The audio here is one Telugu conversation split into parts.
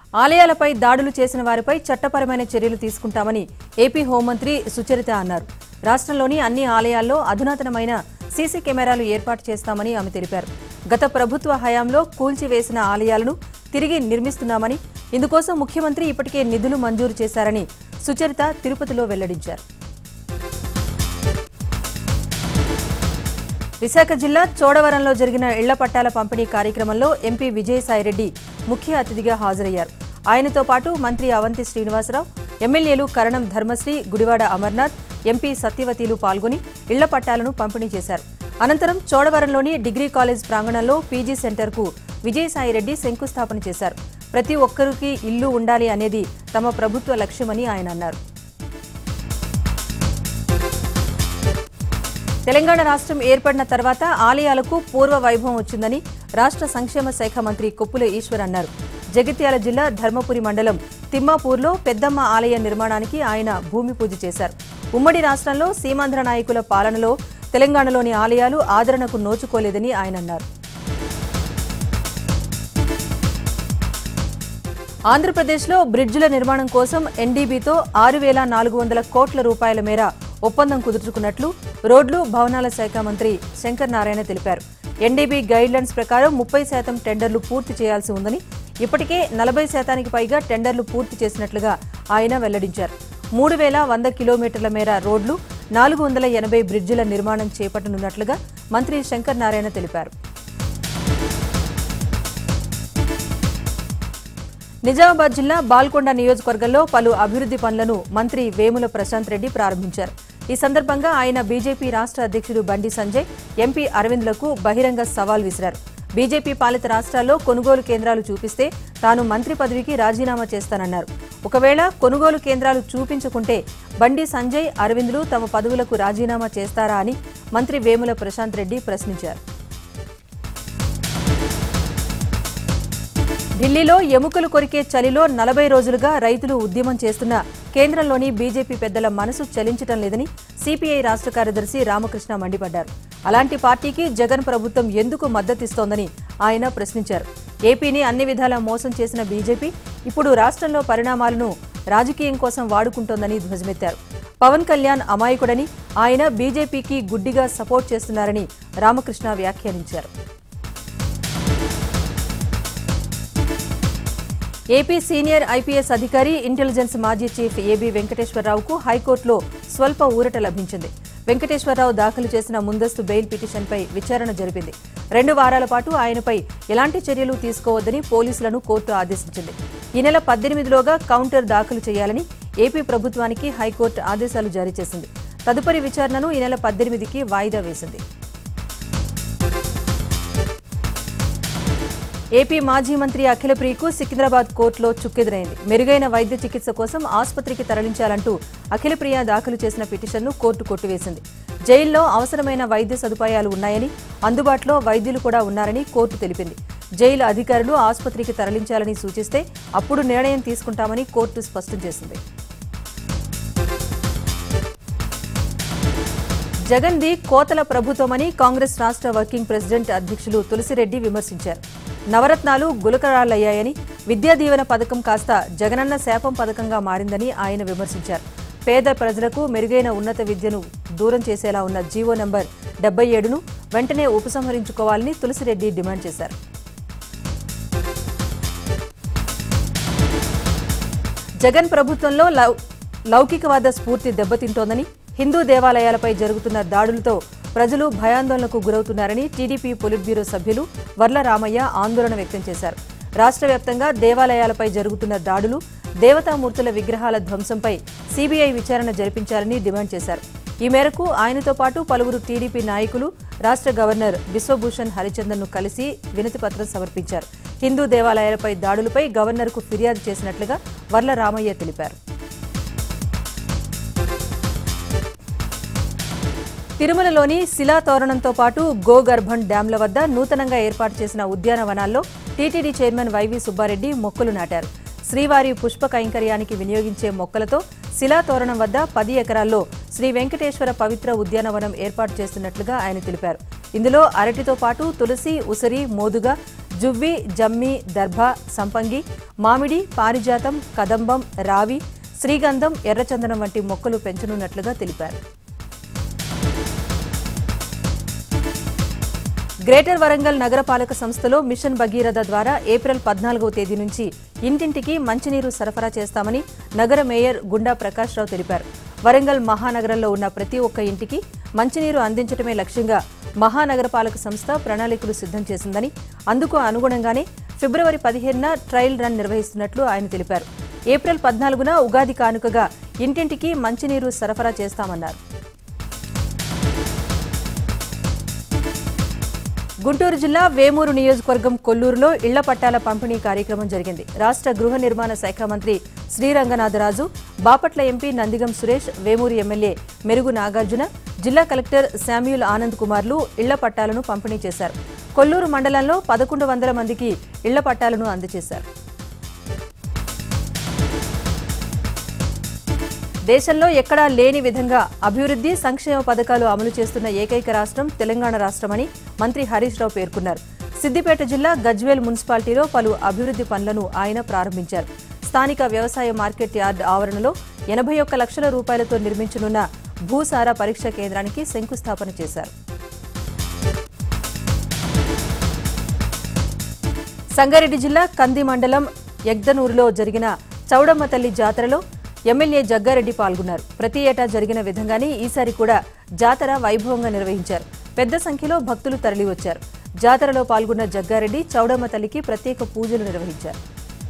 ఆలయాలపై దాడులు చేసిన వారిపై చట్టపరమైన చర్యలు తీసుకుంటామని ఏపీ హోంమంత్రి సుచరిత అన్నారు రాష్ట్రంలోని అన్ని ఆలయాల్లో అధునాతనమైన సీసీ కెమెరాలు ఏర్పాటు చేస్తామని ఆమె తెలిపారు గత ప్రభుత్వ హయాంలో కూల్చివేసిన ఆలయాలను తిరిగి నిర్మిస్తున్నామని ఇందుకోసం ముఖ్యమంత్రి ఇప్పటికే నిధులు మంజూరు చేశారని సుచరిత తిరుపతిలో వెల్లడించారు విశాఖ జిల్లా చోడవరంలో జరిగిన ఇళ్ల పట్టాల పంపిణీ కార్యక్రమంలో ఎంపీ విజయసాయిరెడ్డి ముఖ్య అతిథిగా హాజరయ్యారు ఆయనతో పాటు మంత్రి అవంతి శ్రీనివాసరావు ఎమ్మెల్యేలు కరణం ధర్మశ్రీ గుడివాడ అమర్నాథ్ ఎంపీ సత్యవతిలు పాల్గొని ఇళ్ల పట్టాలను పంపిణీ చేశారు అనంతరం చోడవరంలోని డిగ్రీ కాలేజ్ ప్రాంగణంలో పీజీ సెంటర్కు విజయసాయిరెడ్డి శంకుస్థాపన చేశారు ప్రతి ఒక్కరికి ఇల్లు ఉండాలి అనేది తమ ప్రభుత్వ లక్ష్యమని ఆయన అన్నారు తెలంగాణ రాష్ట్రం ఏర్పడిన తర్వాత ఆలయాలకు పూర్వ వైభవం వచ్చిందని రాష్ట్ర సంక్షేమ శాఖ మంత్రి కొప్పుల ఈశ్వర్ అన్నారు జగిత్యాల జిల్లా ధర్మపురి మండలం తిమ్మాపూర్లో పెద్దమ్మ ఆలయ నిర్మాణానికి ఆయన భూమి పూజ చేశారు ఉమ్మడి రాష్ట్రంలో సీమాంధ్ర నాయకుల పాలనలో తెలంగాణలోని ఆలయాలు ఆదరణకు నోచుకోలేదని ఆయన అన్నారు ఆంధ్రప్రదేశ్లో బ్రిడ్జిల నిర్మాణం కోసం ఎన్డీబీతో ఆరు వేల నాలుగు వందల కోట్ల రూపాయల మేర ఒప్పందం కుదుర్చుకున్నట్లు రోడ్లు భవనాల శాఖ మంత్రి శంకర్ నారాయణ తెలిపారు ఎన్డీబీ గైడ్లైన్స్ ప్రకారం ముప్పై శాతం టెండర్లు పూర్తి చేయాల్సి ఉందని ఇప్పటికే నలభై శాతానికి పైగా టెండర్లు పూర్తి చేసినట్లుగా ఆయన వెల్లడించారు మూడు వేల వంద కిలోమీటర్ల మేర రోడ్లు నాలుగు వందల ఎనభై బ్రిడ్జిల నిర్మాణం చేపట్టనున్నట్లుగా మంత్రి శంకర్ నారాయణ తెలిపారు నిజామాబాద్ జిల్లా బాల్కొండ నియోజకవర్గంలో పలు అభివృద్ధి పనులను మంత్రి వేముల ప్రశాంత్ రెడ్డి ప్రారంభించారు ఈ సందర్భంగా ఆయన బీజేపీ రాష్ట్ర అధ్యక్షుడు బండి సంజయ్ ఎంపీ అరవింద్లకు బహిరంగ సవాల్ విసిరారు బీజేపీ పాలిత రాష్ట్రాల్లో కొనుగోలు కేంద్రాలు చూపిస్తే తాను మంత్రి పదవికి రాజీనామా చేస్తానన్నారు ఒకవేళ కొనుగోలు కేంద్రాలు చూపించకుంటే బండి సంజయ్ అరవింద్లు తమ పదవులకు రాజీనామా చేస్తారా అని మంత్రి వేముల ప్రశాంత్ రెడ్డి ప్రశ్నించారు ఢిల్లీలో ఎముకలు కొరికే చలిలో నలభై రోజులుగా రైతులు ఉద్యమం చేస్తున్న కేంద్రంలోని బీజేపీ పెద్దల మనసు చలించటం లేదని సిపిఐ రాష్ట్ర కార్యదర్శి రామకృష్ణ మండిపడ్డారు అలాంటి పార్టీకి జగన్ ప్రభుత్వం ఎందుకు మద్దతిస్తోందని ఆయన ప్రశ్నించారు ఏపీని అన్ని విధాలా మోసం చేసిన బీజేపీ ఇప్పుడు రాష్ట్రంలో పరిణామాలను రాజకీయం కోసం వాడుకుంటోందని ధ్వజమెత్తారు పవన్ కళ్యాణ్ అమాయకుడని ఆయన బీజేపీకి గుడ్డిగా సపోర్ట్ చేస్తున్నారని రామకృష్ణ వ్యాఖ్యానించారు ఏపీ సీనియర్ ఐపీఎస్ అధికారి ఇంటెలిజెన్స్ మాజీ చీఫ్ ఏబీ వెంకటేశ్వరరావుకు హైకోర్టులో స్వల్ప ఊరట లభించింది వెంకటేశ్వరరావు దాఖలు చేసిన ముందస్తు బెయిల్ పిటిషన్పై విచారణ జరిపింది రెండు వారాల పాటు ఆయనపై ఎలాంటి చర్యలు తీసుకోవద్దని పోలీసులను కోర్టు ఆదేశించింది ఈ నెల పద్దెనిమిదిలోగా కౌంటర్ దాఖలు చేయాలని ఏపీ ప్రభుత్వానికి హైకోర్టు ఆదేశాలు జారీ చేసింది తదుపరి విచారణను ఈ నెల పద్దెనిమిదికి వాయిదా వేసింది ఏపీ మాజీ మంత్రి అఖిలప్రియకు సికింద్రాబాద్ కోర్టులో చుక్కెదురైంది మెరుగైన వైద్య చికిత్స కోసం ఆసుపత్రికి తరలించాలంటూ అఖిలప్రియ దాఖలు చేసిన పిటిషన్ను కోర్టు కొట్టివేసింది జైల్లో అవసరమైన వైద్య సదుపాయాలు ఉన్నాయని అందుబాటులో వైద్యులు కూడా ఉన్నారని కోర్టు తెలిపింది జైలు అధికారులు ఆసుపత్రికి తరలించాలని సూచిస్తే అప్పుడు నిర్ణయం తీసుకుంటామని కోర్టు స్పష్టం చేసింది జగన్ది కోతల ప్రభుత్వమని కాంగ్రెస్ రాష్ట్ర వర్కింగ్ ప్రెసిడెంట్ అధ్యక్షులు తులసిరెడ్డి విమర్శించారు నవరత్నాలు గులకరాలయ్యాయని విద్యా దీవెన పథకం కాస్త జగనన్న శాపం పథకంగా మారిందని ఆయన విమర్శించారు పేద ప్రజలకు మెరుగైన ఉన్నత విద్యను దూరం చేసేలా ఉన్న జీవో నంబర్ డెబ్బై ఏడును వెంటనే ఉపసంహరించుకోవాలని తులసిరెడ్డి డిమాండ్ చేశారు జగన్ ప్రభుత్వంలో లౌ లౌకికవాద స్ఫూర్తి దెబ్బతింటోందని హిందూ దేవాలయాలపై జరుగుతున్న దాడులతో ప్రజలు భయాందోళనకు గురవుతున్నారని టీడీపీ పొలిట్ బ్యూరో సభ్యులు వర్ల రామయ్య ఆందోళన వ్యక్తం చేశారు రాష్ట్ర వ్యాప్తంగా దేవాలయాలపై జరుగుతున్న దాడులు దేవతామూర్తుల విగ్రహాల ధ్వంసంపై సీబీఐ విచారణ జరిపించాలని డిమాండ్ చేశారు ఈ మేరకు ఆయనతో పాటు పలువురు టీడీపీ నాయకులు రాష్ట్ర గవర్నర్ బిశ్వభూషణ్ హరిచందన్ను కలిసి వినతిపత్రం సమర్పించారు హిందూ దేవాలయాలపై దాడులపై గవర్నర్కు ఫిర్యాదు చేసినట్లుగా వర్ల రామయ్య తెలిపారు తిరుమలలోని శిలా తోరణంతో పాటు గోగర్భన్ డ్యాంల వద్ద నూతనంగా ఏర్పాటు చేసిన ఉద్యానవనాల్లో టీటీడీ చైర్మన్ వైవి సుబ్బారెడ్డి మొక్కలు నాటారు శ్రీవారి పుష్ప కైంకర్యానికి వినియోగించే మొక్కలతో శిలా తోరణం వద్ద పది ఎకరాల్లో శ్రీ వెంకటేశ్వర పవిత్ర ఉద్యానవనం ఏర్పాటు చేస్తున్నట్లుగా ఆయన తెలిపారు ఇందులో అరటితో పాటు తులసి ఉసిరి మోదుగా జువ్వి జమ్మి దర్భ సంపంగి మామిడి పారిజాతం కదంబం రావి శ్రీగంధం ఎర్రచందనం వంటి మొక్కలు పెంచనున్నట్లుగా తెలిపారు గ్రేటర్ వరంగల్ నగరపాలక సంస్థలో మిషన్ భగీరథ ద్వారా ఏప్రిల్ పద్నాలుగవ తేదీ నుంచి ఇంటింటికి మంచినీరు సరఫరా చేస్తామని నగర మేయర్ గుండా ప్రకాష్ రావు తెలిపారు వరంగల్ మహానగరంలో ఉన్న ప్రతి ఒక్క ఇంటికి మంచినీరు అందించడమే లక్ష్యంగా మహానగరపాలక సంస్థ ప్రణాళికలు సిద్ధం చేసిందని అందుకు అనుగుణంగానే ఫిబ్రవరి పదిహేనున ట్రయల్ రన్ నిర్వహిస్తున్నట్లు ఆయన తెలిపారు ఏప్రిల్ పద్నాలుగున ఉగాది కానుకగా ఇంటింటికి మంచినీరు సరఫరా చేస్తామన్నారు గుంటూరు జిల్లా వేమూరు నియోజకవర్గం కొల్లూరులో ఇళ్ల పట్టాల పంపిణీ కార్యక్రమం జరిగింది రాష్ట్ర గృహ నిర్మాణ శాఖ మంత్రి శ్రీరంగనాథరాజు బాపట్ల ఎంపీ నందిగం సురేష్ వేమూరు ఎమ్మెల్యే మెరుగు నాగార్జున జిల్లా కలెక్టర్ శామ్యూల్ ఆనంద్ కుమార్లు ఇళ్ల పట్టాలను పంపిణీ చేశారు కొల్లూరు మండలంలో పదకొండు వందల మందికి ఇళ్ల పట్టాలను అందజేశారు దేశంలో ఎక్కడా లేని విధంగా అభివృద్ధి సంక్షేమ పథకాలు అమలు చేస్తున్న ఏకైక రాష్ట్రం తెలంగాణ రాష్ట్రమని మంత్రి హరీష్ రావు పేర్కొన్నారు సిద్దిపేట జిల్లా గజ్వేల్ మున్సిపాలిటీలో పలు అభివృద్ధి పనులను ఆయన ప్రారంభించారు స్థానిక వ్యవసాయ మార్కెట్ యార్డ్ ఆవరణలో ఎనభై ఒక్క లక్షల రూపాయలతో నిర్మించనున్న భూసార పరీక్ష కేంద్రానికి శంకుస్థాపన చేశారు సంగారెడ్డి జిల్లా కంది మండలం యగ్దనూరులో జరిగిన చౌడమ్మ తల్లి జాతరలో ఎమ్మెల్యే జగ్గారెడ్డి పాల్గొన్నారు ప్రతి ఏటా జరిగిన విధంగానే ఈసారి కూడా జాతర వైభవంగా నిర్వహించారు పెద్ద సంఖ్యలో భక్తులు తరలివచ్చారు జాతరలో పాల్గొన్న జగ్గారెడ్డి చౌడమ్మ తల్లికి ప్రత్యేక పూజలు నిర్వహించారు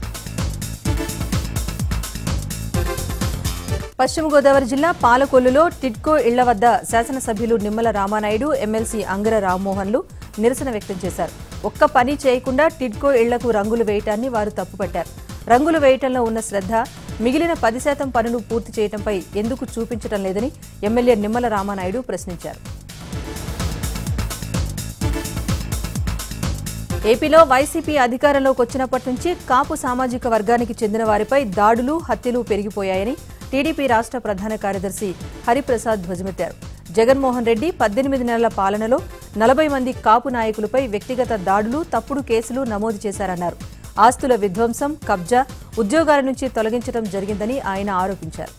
పశ్చిమ గోదావరి జిల్లా పాలకొల్లులో టిడ్కో ఇళ్ల వద్ద శాసనసభ్యులు నిమ్మల రామానాయుడు ఎమ్మెల్సీ అంగర రామ్మోహన్లు నిరసన వ్యక్తం చేశారు ఒక్క పని చేయకుండా టిడ్కో ఇళ్లకు రంగులు వేయటాన్ని వారు తప్పుపట్టారు రంగులు వేయటంలో ఉన్న శ్రద్ధ మిగిలిన పది శాతం పనులు పూర్తి చేయడంపై ఎందుకు చూపించడం లేదని ఎమ్మెల్యే నిమ్మల రామానాయుడు ప్రశ్నించారు ఏపీలో వైసీపీ అధికారంలోకి వచ్చినప్పటి నుంచి కాపు సామాజిక వర్గానికి చెందిన వారిపై దాడులు హత్యలు పెరిగిపోయాయని టీడీపీ రాష్ట్ర ప్రధాన కార్యదర్శి హరిప్రసాద్ ధ్వజమెత్తారు జగన్మోహన్ రెడ్డి పద్దెనిమిది నెలల పాలనలో నలభై మంది కాపు నాయకులపై వ్యక్తిగత దాడులు తప్పుడు కేసులు నమోదు చేశారన్నారు ఆస్తుల విధ్వంసం కబ్జా ఉద్యోగాల నుంచి తొలగించడం జరిగిందని ఆయన ఆరోపించారు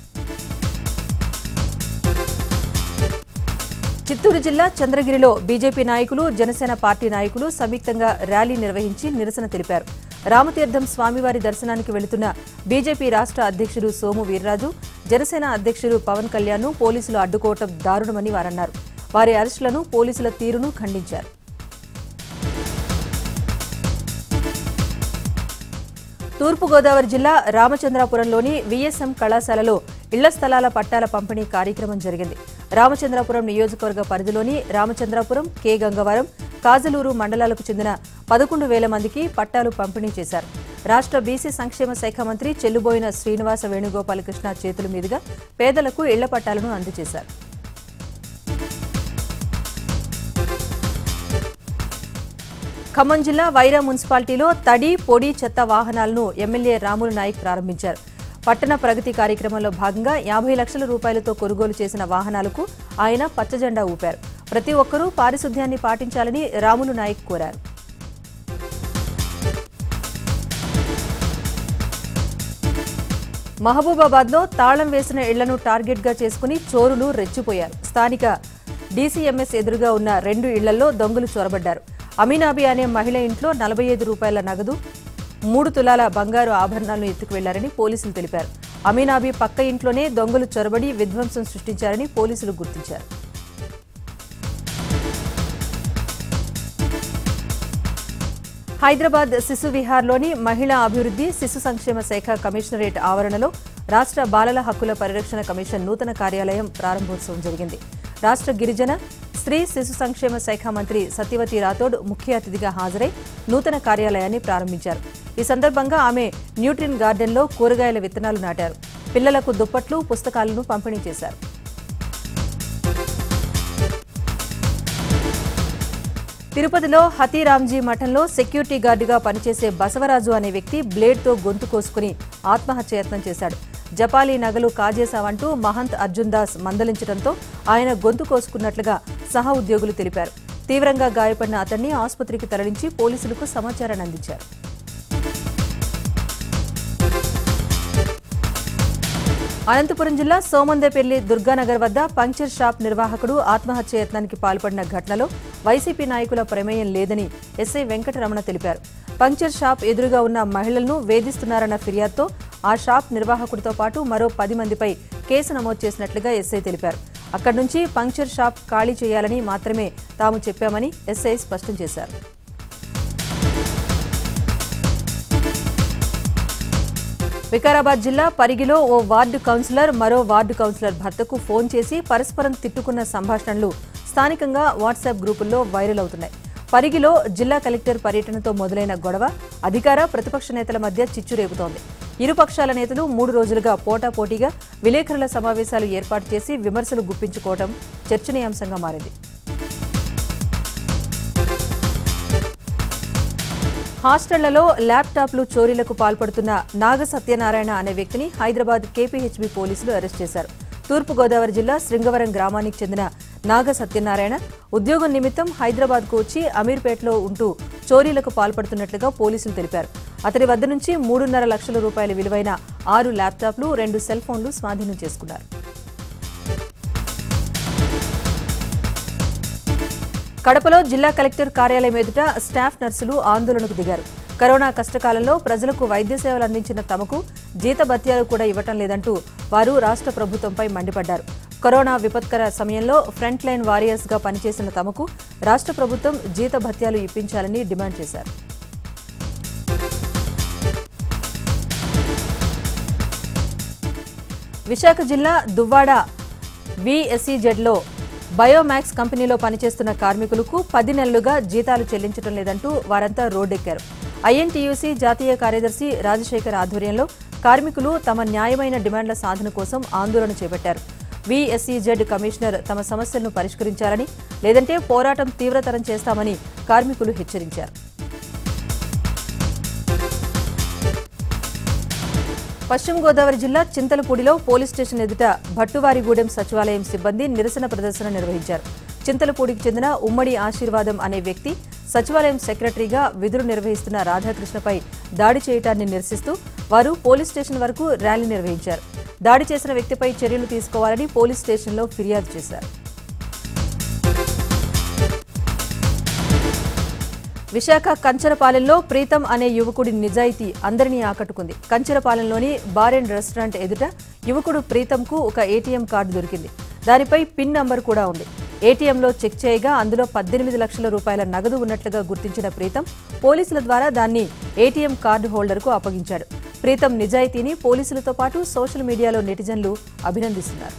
చిత్తూరు జిల్లా చంద్రగిరిలో బీజేపీ నాయకులు జనసేన పార్టీ నాయకులు సంయుక్తంగా ర్యాలీ నిర్వహించి నిరసన తెలిపారు రామతీర్థం స్వామివారి దర్శనానికి వెళుతున్న బీజేపీ రాష్ట్ర అధ్యక్షుడు సోము వీర్రాజు జనసేన అధ్యక్షుడు పవన్ కళ్యాణ్ పోలీసులు అడ్డుకోవటం దారుణమని వారన్నారు వారి అరెస్టులను పోలీసుల తీరును ఖండించారు తూర్పుగోదావరి జిల్లా రామచంద్రాపురంలోని విఎస్ఎం కళాశాలలో ఇళ్ల స్థలాల పట్టాల పంపిణీ కార్యక్రమం జరిగింది రామచంద్రాపురం నియోజకవర్గ పరిధిలోని రామచంద్రాపురం కె గంగవరం కాజలూరు మండలాలకు చెందిన పదకొండు వేల మందికి పట్టాలు పంపిణీ చేశారు రాష్ట్ర బీసీ సంక్షేమ శాఖ మంత్రి చెల్లుబోయిన శ్రీనివాస వేణుగోపాలకృష్ణ చేతుల మీదుగా పేదలకు ఇళ్ల పట్టాలను అందజేశారు ఖమ్మం జిల్లా వైరా మున్సిపాలిటీలో తడి పొడి చెత్త వాహనాలను ఎమ్మెల్యే రాములు నాయక్ ప్రారంభించారు పట్టణ ప్రగతి కార్యక్రమంలో భాగంగా యాభై లక్షల రూపాయలతో కొనుగోలు చేసిన వాహనాలకు ఆయన పచ్చజెండా ఊపారు ప్రతి ఒక్కరూ పారిశుధ్యాన్ని పాటించాలని రాములు నాయక్ కోరారు మహబూబాబాద్ లో తాళం వేసిన ఇళ్లను టార్గెట్ గా చేసుకుని చోరులు రెచ్చిపోయారు స్థానిక డీసీఎంఎస్ ఎదురుగా ఉన్న రెండు ఇళ్లలో దొంగలు చొరబడ్డారు అమీనాబి అనే మహిళ ఇంట్లో నలభై ఐదు రూపాయల నగదు మూడు తులాల బంగారు ఆభరణాలను ఎత్తుకు వెళ్లారని పోలీసులు తెలిపారు అమీనాబి పక్క ఇంట్లోనే దొంగలు చొరబడి విధ్వంసం సృష్టించారని పోలీసులు గుర్తించారు హైదరాబాద్ శిశు విహార్లోని మహిళా అభివృద్ధి శిశు సంక్షేమ శాఖ కమిషనరేట్ ఆవరణలో రాష్ట్ర బాలల హక్కుల పరిరక్షణ కమిషన్ నూతన కార్యాలయం ప్రారంభోత్సవం జరిగింది రాష్ట్ర గిరిజన స్త్రీ శిశు సంక్షేమ శాఖ మంత్రి సత్యవతి రాథోడ్ ముఖ్య అతిథిగా హాజరై నూతన కార్యాలయాన్ని ప్రారంభించారు ఈ సందర్భంగా ఆమె న్యూట్రిన్ గార్డెన్లో కూరగాయల విత్తనాలు నాటారు పిల్లలకు దుప్పట్లు పుస్తకాలను పంపిణీ చేశారు తిరుపతిలో హతీరాంజీ మఠంలో సెక్యూరిటీ గార్డుగా పనిచేసే బసవరాజు అనే వ్యక్తి బ్లేడ్తో గొంతు కోసుకుని ఆత్మహత్యయత్నం చేశాడు జపాలీ నగలు కాజేశావంటూ మహంత్ అర్జున్ దాస్ మందలించడంతో ఆయన గొంతు కోసుకున్నట్లుగా సహ ఉద్యోగులు తెలిపారు తీవ్రంగా గాయపడిన అతన్ని ఆసుపత్రికి తరలించి పోలీసులకు సమాచారాన్ని అందించారు అనంతపురం జిల్లా సోమందేపల్లి దుర్గానగర్ వద్ద పంక్చర్ షాప్ నిర్వాహకుడు ఆత్మహత్య యత్నానికి పాల్పడిన ఘటనలో వైసీపీ నాయకుల ప్రమేయం లేదని ఎస్ఐ వెంకటరమణ తెలిపారు పంక్చర్ షాప్ ఎదురుగా ఉన్న మహిళలను వేధిస్తున్నారన్న ఫిర్యాదుతో ఆ షాప్ నిర్వాహకుడితో పాటు మరో పది మందిపై కేసు నమోదు చేసినట్లుగా ఎస్ఐ తెలిపారు అక్కడి నుంచి పంక్చర్ షాప్ ఖాళీ చేయాలని మాత్రమే తాము చెప్పామని ఎస్ఐ స్పష్టం చేశారు వికారాబాద్ జిల్లా పరిగిలో ఓ వార్డు కౌన్సిలర్ మరో వార్డు కౌన్సిలర్ భర్తకు ఫోన్ చేసి పరస్పరం తిట్టుకున్న సంభాషణలు స్థానికంగా వాట్సాప్ గ్రూపుల్లో వైరల్ అవుతున్నాయి పరిగిలో జిల్లా కలెక్టర్ పర్యటనతో మొదలైన గొడవ అధికార ప్రతిపక్ష నేతల మధ్య చిచ్చు రేపుతోంది ఇరు పక్షాల నేతలు మూడు రోజులుగా పోటాపోటీగా విలేకరుల సమావేశాలు ఏర్పాటు చేసి విమర్శలు గుప్పించుకోవడం చర్చనీయాంశంగా మారింది హాస్టళ్లలో ల్యాప్టాప్లు చోరీలకు పాల్పడుతున్న నాగ సత్యనారాయణ అనే వ్యక్తిని హైదరాబాద్ కేపీహెచ్బీ పోలీసులు అరెస్ట్ చేశారు తూర్పుగోదావరి జిల్లా శృంగవరం గ్రామానికి చెందిన నాగ సత్యనారాయణ ఉద్యోగం నిమిత్తం హైదరాబాద్కు వచ్చి అమీర్పేటలో ఉంటూ చోరీలకు పాల్పడుతున్నట్లుగా పోలీసులు తెలిపారు అతడి వద్ద నుంచి మూడున్నర లక్షల రూపాయల విలువైన ఆరు ల్యాప్టాప్లు రెండు సెల్ ఫోన్లు స్వాధీనం చేసుకున్నారు కడపలో జిల్లా కలెక్టర్ కార్యాలయం ఎదుట స్టాఫ్ నర్సులు ఆందోళనకు దిగారు కరోనా కష్టకాలంలో ప్రజలకు వైద్య సేవలు అందించిన తమకు జీతభత్యాలు కూడా ఇవ్వటం లేదంటూ వారు రాష్ట్ర ప్రభుత్వంపై మండిపడ్డారు కరోనా విపత్కర సమయంలో ఫ్రంట్ లైన్ వారియర్స్ గా పనిచేసిన తమకు రాష్ట్ర ప్రభుత్వం జీతభత్యాలు ఇప్పించాలని డిమాండ్ చేశారు విశాఖ జిల్లా దువ్వాడ విఎస్ఈజెడ్లో బయోమాక్స్ కంపెనీలో పనిచేస్తున్న కార్మికులకు పది నెలలుగా జీతాలు చెల్లించడం లేదంటూ వారంతా రోడ్డెక్కారు ఐఎన్టీయూసీ జాతీయ కార్యదర్శి రాజశేఖర్ ఆధ్వర్యంలో కార్మికులు తమ న్యాయమైన డిమాండ్ల సాధన కోసం ఆందోళన చేపట్టారు విఎస్ఈజెడ్ కమిషనర్ తమ సమస్యలను పరిష్కరించాలని లేదంటే పోరాటం తీవ్రతరం చేస్తామని కార్మికులు హెచ్చరించారు పశ్చిమ గోదావరి జిల్లా చింతలపూడిలో పోలీస్ స్టేషన్ ఎదుట భట్టువారిగూడెం సచివాలయం సిబ్బంది నిరసన ప్రదర్శన నిర్వహించారు చింతలపూడికి చెందిన ఉమ్మడి ఆశీర్వాదం అనే వ్యక్తి సచివాలయం సెక్రటరీగా విధులు నిర్వహిస్తున్న రాధాకృష్ణపై దాడి చేయటాన్ని నిరసిస్తూ వారు పోలీస్ స్టేషన్ వరకు ర్యాలీ నిర్వహించారు దాడి చేసిన వ్యక్తిపై చర్యలు తీసుకోవాలని పోలీస్ స్టేషన్లో ఫిర్యాదు చేశారు విశాఖ కంచరపాలెంలో ప్రీతం అనే యువకుడి నిజాయితీ అందరినీ ఆకట్టుకుంది కంచరపాలెంలోని బార్ అండ్ రెస్టారెంట్ ఎదుట యువకుడు ప్రీతంకు ఒక ఏటీఎం కార్డు దొరికింది దానిపై పిన్ నంబర్ కూడా ఉంది ఏటీఎంలో చెక్ చేయగా అందులో పద్దెనిమిది లక్షల రూపాయల నగదు ఉన్నట్లుగా గుర్తించిన ప్రీతం పోలీసుల ద్వారా దాన్ని ఏటీఎం కార్డు హోల్డర్కు అప్పగించాడు ప్రీతం నిజాయితీని పోలీసులతో పాటు సోషల్ మీడియాలో నెటిజన్లు అభినందిస్తున్నారు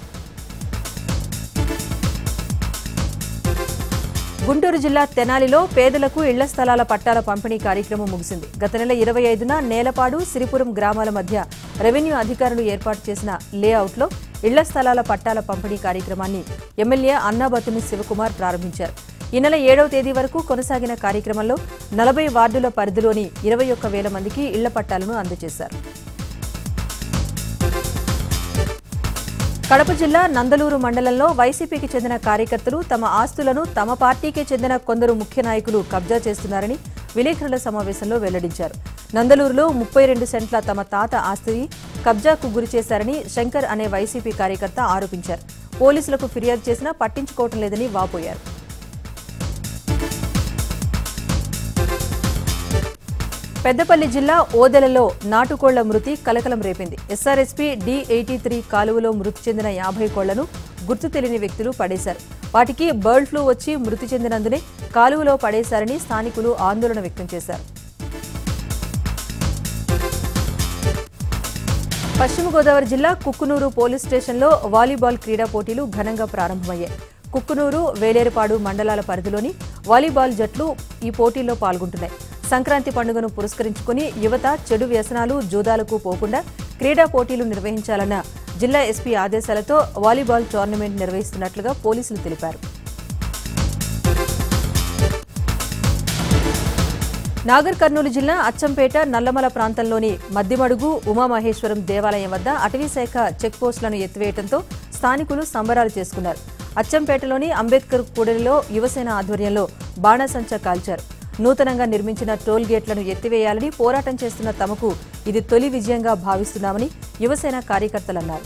గుంటూరు జిల్లా తెనాలిలో పేదలకు ఇళ్ల స్థలాల పట్టాల పంపిణీ కార్యక్రమం ముగిసింది గత నెల ఇరవై ఐదున నేలపాడు సిరిపురం గ్రామాల మధ్య రెవెన్యూ అధికారులు ఏర్పాటు చేసిన లేఅవుట్లో ఇళ్ల స్థలాల పట్టాల పంపిణీ కార్యక్రమాన్ని ఎమ్మెల్యే అన్నాబతుని శివకుమార్ ప్రారంభించారు ఈ నెల ఏడవ తేదీ వరకు కొనసాగిన కార్యక్రమంలో నలభై వార్డుల పరిధిలోని ఇరవై ఒక్క వేల మందికి ఇళ్ల పట్టాలను అందజేశారు కడప జిల్లా నందలూరు మండలంలో వైసీపీకి చెందిన కార్యకర్తలు తమ ఆస్తులను తమ పార్టీకే చెందిన కొందరు ముఖ్య నాయకులు కబ్జా చేస్తున్నారని విలేకరుల సమావేశంలో వెల్లడించారు నందలూరులో ముప్పై రెండు సెంట్ల తమ తాత ఆస్తిని కబ్జాకు గురి చేశారని శంకర్ అనే వైసీపీ కార్యకర్త ఆరోపించారు పోలీసులకు ఫిర్యాదు చేసినా పట్టించుకోవటం లేదని వాపోయారు పెద్దపల్లి జిల్లా ఓదెలలో నాటుకోళ్ల మృతి కలకలం రేపింది ఎస్ఆర్ఎస్పీ డి ఎయిటీ త్రీ కాలువలో మృతి చెందిన యాభై కోళ్లను గుర్తు తెలియని వ్యక్తులు పడేశారు వాటికి బర్డ్ ఫ్లూ వచ్చి మృతి చెందినందునే కాలువలో పడేశారని స్థానికులు ఆందోళన వ్యక్తం చేశారు పశ్చిమ గోదావరి జిల్లా కుక్కునూరు పోలీస్ స్టేషన్లో వాలీబాల్ క్రీడా పోటీలు ఘనంగా ప్రారంభమయ్యాయి కుక్కునూరు వేలేరుపాడు మండలాల పరిధిలోని వాలీబాల్ జట్లు ఈ పోటీల్లో పాల్గొంటున్నాయి సంక్రాంతి పండుగను పురస్కరించుకుని యువత చెడు వ్యసనాలు జూదాలకు పోకుండా క్రీడా పోటీలు నిర్వహించాలన్న జిల్లా ఎస్పీ ఆదేశాలతో వాలీబాల్ టోర్నమెంట్ నిర్వహిస్తున్నట్లుగా పోలీసులు తెలిపారు నాగర్ కర్నూలు జిల్లా అచ్చంపేట నల్లమల ప్రాంతంలోని మద్దిమడుగు ఉమామహేశ్వరం దేవాలయం వద్ద అటవీశాఖ చెక్ పోస్టులను ఎత్తివేయడంతో స్థానికులు సంబరాలు చేసుకున్నారు అచ్చంపేటలోని అంబేద్కర్ కూడలిలో యువసేన ఆధ్వర్యంలో బాణాసంచా కాల్చారు నూతనంగా నిర్మించిన టోల్ గేట్లను ఎత్తివేయాలని పోరాటం చేస్తున్న తమకు ఇది తొలి విజయంగా భావిస్తున్నామని యువసేన కార్యకర్తలన్నారు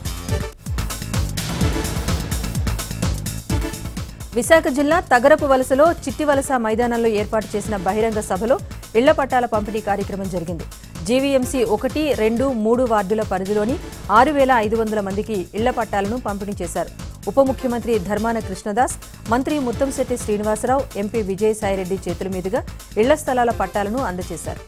విశాఖ జిల్లా తగరపు వలసలో చిట్టి వలస మైదానంలో ఏర్పాటు చేసిన బహిరంగ సభలో ఇళ్ల పట్టాల పంపిణీ కార్యక్రమం జరిగింది జీవీఎంసీ ఒకటి రెండు మూడు వార్డుల పరిధిలోని ఆరు వేల ఐదు వందల మందికి ఇళ్ల పట్టాలను పంపిణీ చేశారు ఉప ముఖ్యమంత్రి ధర్మాన కృష్ణదాస్ మంత్రి ముత్తంశెట్టి శ్రీనివాసరావు ఎంపీ విజయసాయిరెడ్డి చేతుల మీదుగా ఇళ్ల స్థలాల పట్టాలను అందజేశారు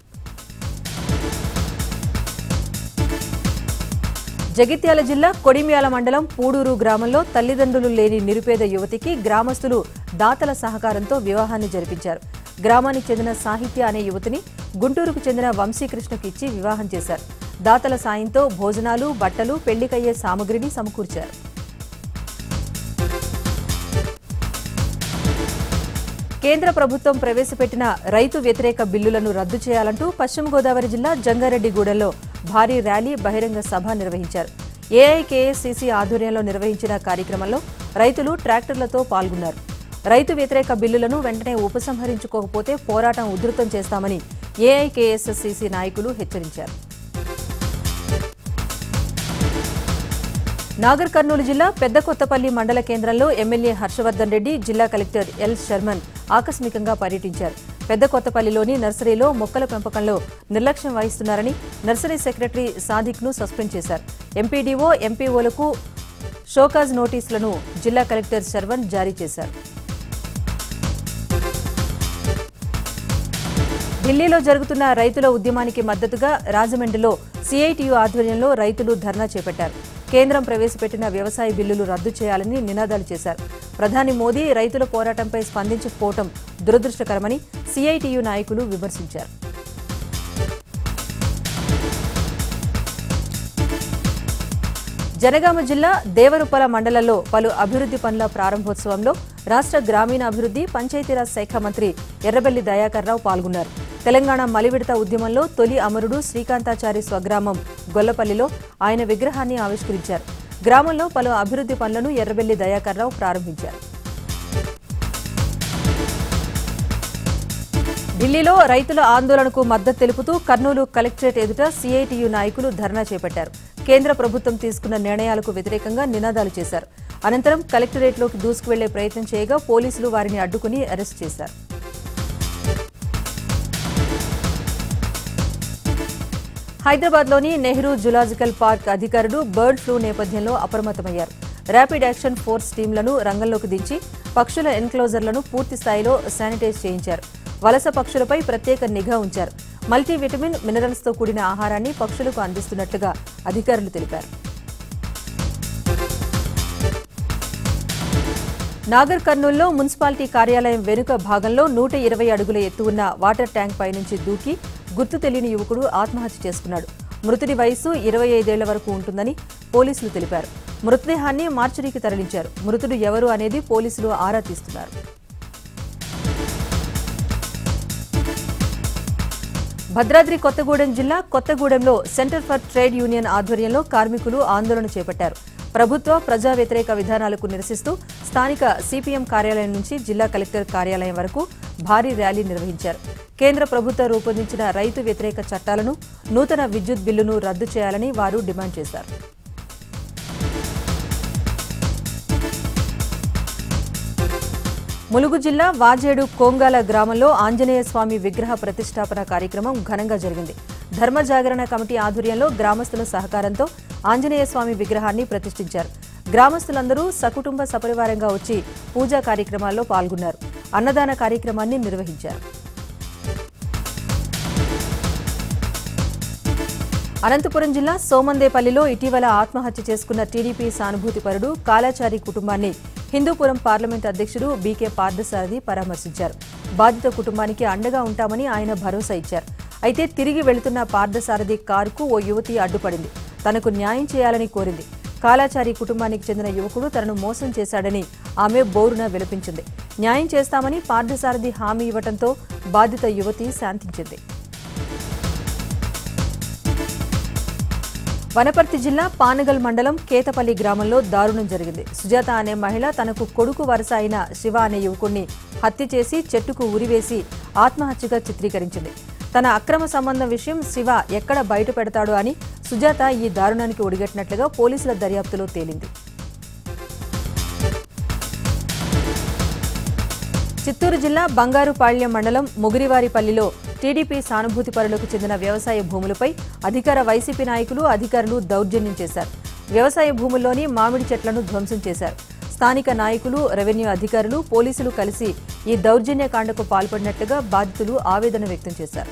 జగిత్యాల జిల్లా కొడిమ్యాల మండలం పూడూరు గ్రామంలో తల్లిదండ్రులు లేని నిరుపేద యువతికి గ్రామస్తులు దాతల సహకారంతో వివాహాన్ని జరిపించారు గ్రామానికి చెందిన సాహిత్య అనే యువతిని గుంటూరుకు చెందిన వంశీకృష్ణకు ఇచ్చి వివాహం చేశారు దాతల సాయంతో భోజనాలు బట్టలు పెళ్లికయ్యే సామగ్రిని సమకూర్చారు కేంద్ర ప్రభుత్వం ప్రవేశపెట్టిన రైతు వ్యతిరేక బిల్లులను రద్దు చేయాలంటూ పశ్చిమ గోదావరి జిల్లా జంగారెడ్డిగూడెంలో భారీ ర్యాలీ బహిరంగ సభ నిర్వహించారు ఏఐకేఎస్సీసీ ఆధ్వర్యంలో నిర్వహించిన కార్యక్రమంలో రైతులు ట్రాక్టర్లతో పాల్గొన్నారు రైతు వ్యతిరేక బిల్లులను వెంటనే ఉపసంహరించుకోకపోతే పోరాటం ఉధృతం చేస్తామని ఏఐకేఎస్సీసీ నాయకులు హెచ్చరించారు నాగర్ కర్నూలు జిల్లా పెద్ద కొత్తపల్లి మండల కేంద్రంలో ఎమ్మెల్యే హర్షవర్ధన్ రెడ్డి జిల్లా కలెక్టర్ ఎల్ శర్మన్ ఆకస్మికంగా పర్యటించారు పెద్ద కొత్తపల్లిలోని నర్సరీలో మొక్కల పెంపకంలో నిర్లక్ష్యం వహిస్తున్నారని నర్సరీ సెక్రటరీ సాదిక్ను సస్పెండ్ చేశారు ఎంపీడీఓ ఎంపీఓలకు షోకాజ్ నోటీసులను జిల్లా కలెక్టర్ శర్వన్ జారీ చేశారు ఢిల్లీలో జరుగుతున్న రైతుల ఉద్యమానికి మద్దతుగా రాజమండ్రిలో సిఐటియు ఆధ్వర్యంలో రైతులు ధర్నా చేపట్టారు కేంద్రం ప్రవేశపెట్టిన వ్యవసాయ బిల్లులు రద్దు చేయాలని నినాదాలు చేశారు ప్రధాని మోదీ రైతుల పోరాటంపై స్పందించకపోవటం దురదృష్టకరమని సిఐటియు నాయకులు విమర్శించారు జనగామ జిల్లా దేవరుపల మండలంలో పలు అభివృద్ధి పనుల ప్రారంభోత్సవంలో రాష్ట్ర గ్రామీణాభివృద్ధి పంచాయతీరాజ్ శాఖ మంత్రి ఎర్రబెల్లి దయాకర్రావు పాల్గొన్నారు తెలంగాణ మలివిడత ఉద్యమంలో తొలి అమరుడు శ్రీకాంతాచారి స్వగ్రామం గొల్లపల్లిలో ఆయన విగ్రహాన్ని ఆవిష్కరించారు గ్రామంలో పలు అభివృద్ధి పనులను ఎర్రబెల్లి దయాకర్రావు ప్రారంభించారు ఢిల్లీలో రైతుల ఆందోళనకు మద్దతు తెలుపుతూ కర్నూలు కలెక్టరేట్ ఎదుట సీఐటియు నాయకులు ధర్నా చేపట్టారు కేంద్ర ప్రభుత్వం తీసుకున్న నిర్ణయాలకు వ్యతిరేకంగా నినాదాలు చేశారు అనంతరం కలెక్టరేట్లోకి దూసుకువెళ్లే ప్రయత్నం చేయగా పోలీసులు వారిని అడ్డుకుని అరెస్ట్ చేశారు హైదరాబాద్లోని నెహ్రూ జులాజికల్ పార్క్ అధికారులు బర్డ్ ఫ్లూ నేపథ్యంలో అప్రమత్తమయ్యారు ర్యాపిడ్ యాక్షన్ ఫోర్స్ టీంలను రంగంలోకి దించి పక్షుల ఎన్క్లోజర్లను పూర్తి స్థాయిలో శానిటైజ్ చేయించారు వలస పక్షులపై ప్రత్యేక నిఘా ఉంచారు మల్టీవిటమిన్ మినరల్స్తో కూడిన ఆహారాన్ని పక్షులకు అందిస్తున్నట్లుగా అధికారులు తెలిపారు నాగర్ కర్నూల్లో మున్సిపాలిటీ కార్యాలయం వెనుక భాగంలో నూట ఇరవై అడుగుల ఎత్తు ఉన్న వాటర్ ట్యాంక్ పై నుంచి దూకి గుర్తు తెలియని యువకుడు ఆత్మహత్య చేసుకున్నాడు మృతుడి వయసు ఇరవై ఐదేళ్ల వరకు ఉంటుందని పోలీసులు తెలిపారు మృతదేహాన్ని మార్చురీకి తరలించారు మృతుడు ఎవరు అనేది పోలీసులు ఆరా తీస్తున్నారు భద్రాద్రి కొత్తగూడెం జిల్లా కొత్తగూడెంలో సెంటర్ ఫర్ ట్రేడ్ యూనియన్ ఆధ్వర్యంలో కార్మికులు ఆందోళన చేపట్టారు ప్రభుత్వ ప్రజా వ్యతిరేక విధానాలకు నిరసిస్తూ స్థానిక సిపిఎం కార్యాలయం నుంచి జిల్లా కలెక్టర్ కార్యాలయం వరకు భారీ ర్యాలీ నిర్వహించారు కేంద్ర ప్రభుత్వం రూపొందించిన రైతు వ్యతిరేక చట్టాలను నూతన విద్యుత్ బిల్లును రద్దు చేయాలని వారు డిమాండ్ చేశారు ములుగు జిల్లా వాజేడు కోంగాల గ్రామంలో ఆంజనేయ స్వామి విగ్రహ ప్రతిష్టాపన కార్యక్రమం ఘనంగా జరిగింది ధర్మ జాగరణ కమిటీ ఆధ్వర్యంలో గ్రామస్తుల సహకారంతో ఆంజనేయ స్వామి విగ్రహాన్ని ప్రతిష్ఠించారు గ్రామస్తులందరూ సకుటుంబ సపరివారంగా వచ్చి పూజా కార్యక్రమాల్లో పాల్గొన్నారు అన్నదాన కార్యక్రమాన్ని నిర్వహించారు అనంతపురం జిల్లా సోమందేపల్లిలో ఇటీవల ఆత్మహత్య చేసుకున్న టీడీపీ సానుభూతిపరుడు కాలాచారి కుటుంబాన్ని హిందూపురం పార్లమెంట్ అధ్యక్షుడు బీకే పార్థసారథి పరామర్శించారు బాధిత కుటుంబానికి అండగా ఉంటామని ఆయన భరోసా ఇచ్చారు అయితే తిరిగి వెళుతున్న పార్థసారథి కారుకు ఓ యువతి అడ్డుపడింది తనకు న్యాయం చేయాలని కోరింది కాలాచారి కుటుంబానికి చెందిన యువకుడు తనను మోసం చేశాడని ఆమె బోరున విలపించింది న్యాయం చేస్తామని పార్థసారథి హామీ ఇవ్వడంతో బాధిత యువతి శాంతించింది వనపర్తి జిల్లా పానగల్ మండలం కేతపల్లి గ్రామంలో దారుణం జరిగింది సుజాత అనే మహిళ తనకు కొడుకు వరుస అయిన శివ అనే యువకుణ్ణి హత్య చేసి చెట్టుకు ఉరివేసి ఆత్మహత్యగా చిత్రీకరించింది తన అక్రమ సంబంధం విషయం శివ ఎక్కడ బయట పెడతాడో అని సుజాత ఈ దారుణానికి ఒడిగట్టినట్లుగా పోలీసుల దర్యాప్తులో తేలింది చిత్తూరు జిల్లా బంగారుపాళ్యం మండలం ముగిరివారిపల్లిలో టీడీపీ సానుభూతి పరులకు చెందిన వ్యవసాయ భూములపై అధికార వైసీపీ నాయకులు అధికారులు దౌర్జన్యం చేశారు వ్యవసాయ భూముల్లోని మామిడి చెట్లను ధ్వంసం చేశారు స్థానిక నాయకులు రెవెన్యూ అధికారులు పోలీసులు కలిసి ఈ దౌర్జన్యకాండకు పాల్పడినట్లుగా బాధితులు ఆవేదన వ్యక్తం చేశారు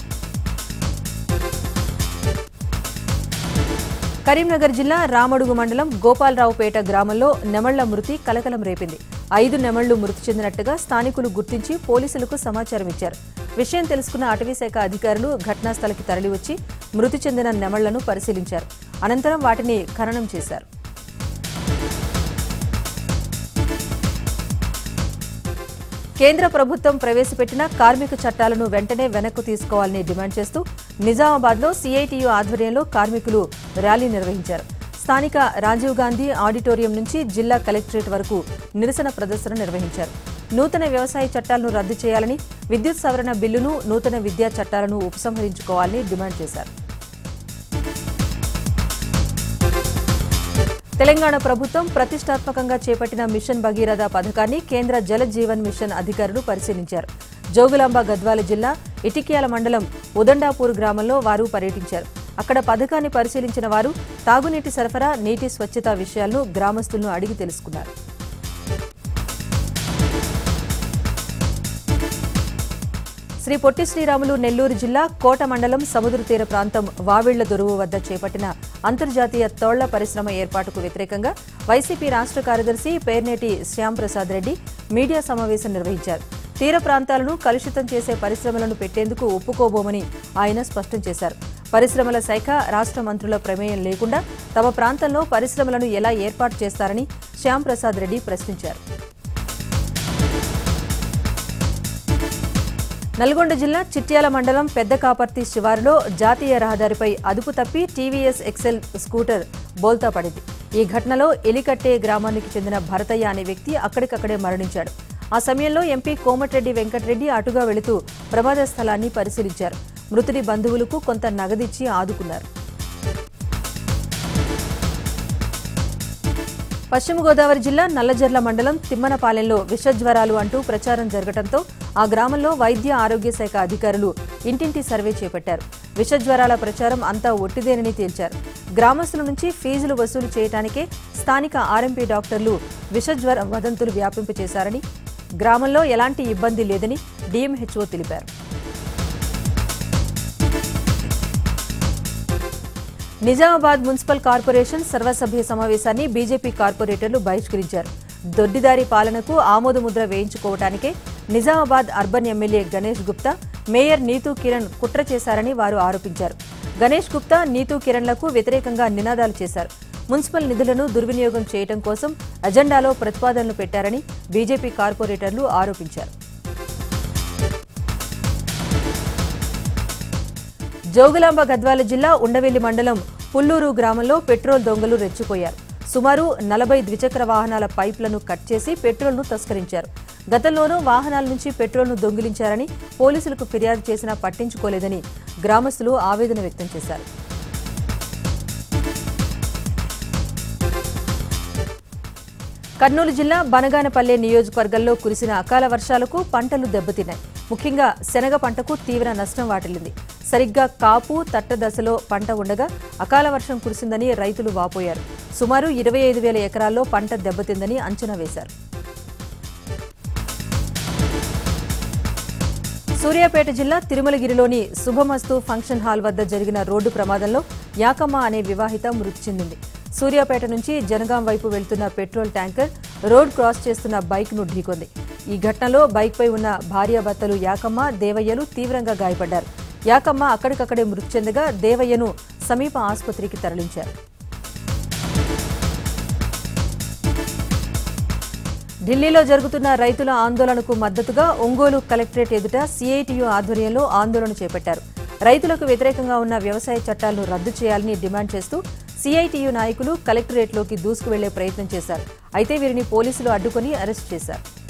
కరీంనగర్ జిల్లా రామడుగు మండలం గోపాలరావుపేట గ్రామంలో నెమళ్ల మృతి కలకలం రేపింది ఐదు నెమళ్లు మృతి చెందినట్టుగా స్థానికులు గుర్తించి పోలీసులకు సమాచారం ఇచ్చారు విషయం తెలుసుకున్న అటవీశాఖ అధికారులు ఘటనా స్థలికి తరలివచ్చి మృతి చెందిన నెమళ్లను పరిశీలించారు అనంతరం వాటిని ఖననం చేశారు కేంద్ర ప్రభుత్వం ప్రవేశపెట్టిన కార్మిక చట్టాలను వెంటనే వెనక్కు తీసుకోవాలని డిమాండ్ చేస్తూ నిజామాబాద్లో సిఐటియు ఆధ్వర్యంలో కార్మికులు ర్యాలీ నిర్వహించారు స్థానిక రాజీవ్ గాంధీ ఆడిటోరియం నుంచి జిల్లా కలెక్టరేట్ వరకు నిరసన ప్రదర్శన నిర్వహించారు నూతన వ్యవసాయ చట్టాలను రద్దు చేయాలని విద్యుత్ సవరణ బిల్లును నూతన విద్యా చట్టాలను ఉపసంహరించుకోవాలని డిమాండ్ చేశారు తెలంగాణ ప్రభుత్వం ప్రతిష్టాత్మకంగా చేపట్టిన మిషన్ భగీరథ పథకాన్ని కేంద్ర జల జీవన్ మిషన్ అధికారులు పరిశీలించారు జోగులాంబ గద్వాల జిల్లా ఇటిక్యాల మండలం ఉదండాపూర్ గ్రామంలో వారు పర్యటించారు అక్కడ పథకాన్ని పరిశీలించిన వారు తాగునీటి సరఫరా నీటి స్వచ్ఛత విషయాలను గ్రామస్తులను అడిగి తెలుసుకున్నారు శ్రీ పొట్టి శ్రీరాములు నెల్లూరు జిల్లా కోట మండలం సముద్ర తీర ప్రాంతం వావిళ్ల దొరువు వద్ద చేపట్టిన అంతర్జాతీయ తోళ్ల పరిశ్రమ ఏర్పాటుకు వ్యతిరేకంగా వైసీపీ రాష్ట్ర కార్యదర్శి పేర్నేటి శ్యాంప్రసాద్ రెడ్డి మీడియా సమావేశం నిర్వహించారు తీర ప్రాంతాలను కలుషితం చేసే పరిశ్రమలను పెట్టేందుకు ఒప్పుకోబోమని ఆయన స్పష్టం చేశారు పరిశ్రమల శాఖ రాష్ట్ర మంత్రుల ప్రమేయం లేకుండా తమ ప్రాంతంలో పరిశ్రమలను ఎలా ఏర్పాటు చేస్తారని శ్యాంప్రసాద్ రెడ్డి ప్రశ్నించారు నల్గొండ జిల్లా చిట్యాల మండలం పెద్ద కాపర్తి శివారులో జాతీయ రహదారిపై అదుపు తప్పి టీవీఎస్ ఎక్సెల్ స్కూటర్ బోల్తా పడింది ఈ ఘటనలో ఎలికట్టే గ్రామానికి చెందిన భరతయ్య అనే వ్యక్తి అక్కడికక్కడే మరణించాడు ఆ సమయంలో ఎంపీ కోమటిరెడ్డి వెంకటరెడ్డి అటుగా వెళుతూ ప్రమాద స్థలాన్ని పరిశీలించారు మృతుడి బంధువులకు కొంత నగదిచ్చి ఆదుకున్నారు పశ్చిమ గోదావరి జిల్లా నల్లజర్ల మండలం తిమ్మనపాలెంలో విషజ్వరాలు అంటూ ప్రచారం జరగడంతో ఆ గ్రామంలో వైద్య ఆరోగ్య శాఖ అధికారులు ఇంటింటి సర్వే చేపట్టారు విషజ్వరాల ప్రచారం అంతా ఒట్టిదేనని తేల్చారు గ్రామస్తుల నుంచి ఫీజులు వసూలు చేయడానికే స్థానిక ఆర్ఎంపీ డాక్టర్లు విషజ్వర వదంతులు వ్యాపింపచేశారని గ్రామంలో ఎలాంటి ఇబ్బంది లేదని డీఎంహెచ్ఓ తెలిపారు నిజామాబాద్ మున్సిపల్ కార్పొరేషన్ సర్వసభ్య సమావేశాన్ని బీజేపీ కార్పొరేటర్లు బహిష్కరించారు దొడ్డిదారి పాలనకు ఆమోదముద్ర వేయించుకోవటానికే Nizamabad urban MLA Ganesh Gupta mayor Neetu Kiran కుట్ర చేశారని వారు ఆరోపించారు గణేష్ గుప్తా నీతూ కిరణ్లకు వ్యతిరేకంగా నినాదాలు చేశారు మున్సిపల్ నిధులను దుర్వినియోగం చేయడం కోసం అజెండాలో ప్రతిపాదనలు పెట్టారని బీజేపీ కార్పొరేటర్లు ఆరోపించారు జోగులాంబ గద్వాల జిల్లా ఉండవెల్లి మండలం పుల్లూరు గ్రామంలో పెట్రోల్ దొంగలు రెచ్చిపోయారు సుమారు నలభై ద్విచక్ర వాహనాల పైప్లను కట్ చేసి పెట్రోల్ను తస్కరించారు గతంలోనూ వాహనాల నుంచి పెట్రోల్ను దొంగిలించారని పోలీసులకు ఫిర్యాదు చేసినా పట్టించుకోలేదని గ్రామస్తులు ఆవేదన వ్యక్తం చేశారు కర్నూలు జిల్లా బనగానపల్లె నియోజకవర్గంలో కురిసిన అకాల వర్షాలకు పంటలు దెబ్బతిన్నాయి ముఖ్యంగా శనగ పంటకు తీవ్ర నష్టం వాటిల్లింది సరిగ్గా కాపు తట్ట దశలో పంట ఉండగా అకాల వర్షం కురిసిందని రైతులు వాపోయారు సుమారు ఇరవై ఐదు వేల ఎకరాల్లో పంట దెబ్బతిందని అంచనా వేశారు సూర్యాపేట జిల్లా తిరుమలగిరిలోని శుభమస్తు ఫంక్షన్ హాల్ వద్ద జరిగిన రోడ్డు ప్రమాదంలో యాకమ్మ అనే వివాహిత మృతి చెందింది సూర్యాపేట నుంచి జనగాం వైపు వెళ్తున్న పెట్రోల్ ట్యాంకర్ రోడ్ క్రాస్ చేస్తున్న బైక్ను ఢీకొంది ఈ ఘటనలో బైక్పై ఉన్న భార్యాభర్తలు యాకమ్మ దేవయ్యలు తీవ్రంగా గాయపడ్డారు యాకమ్మ అక్కడికక్కడే మృతి చెందగా దేవయ్యను సమీప ఆసుపత్రికి తరలించారు ఢిల్లీలో జరుగుతున్న రైతుల ఆందోళనకు మద్దతుగా ఒంగోలు కలెక్టరేట్ ఎదుట సిఐటియు ఆధ్వర్యంలో ఆందోళన చేపట్టారు రైతులకు వ్యతిరేకంగా ఉన్న వ్యవసాయ చట్టాలను రద్దు చేయాలని డిమాండ్ చేస్తూ సిఐటియు నాయకులు కలెక్టరేట్లోకి దూసుకు వెళ్లే ప్రయత్నం చేశారు అయితే వీరిని పోలీసులు అడ్డుకొని అరెస్ట్ చేశారు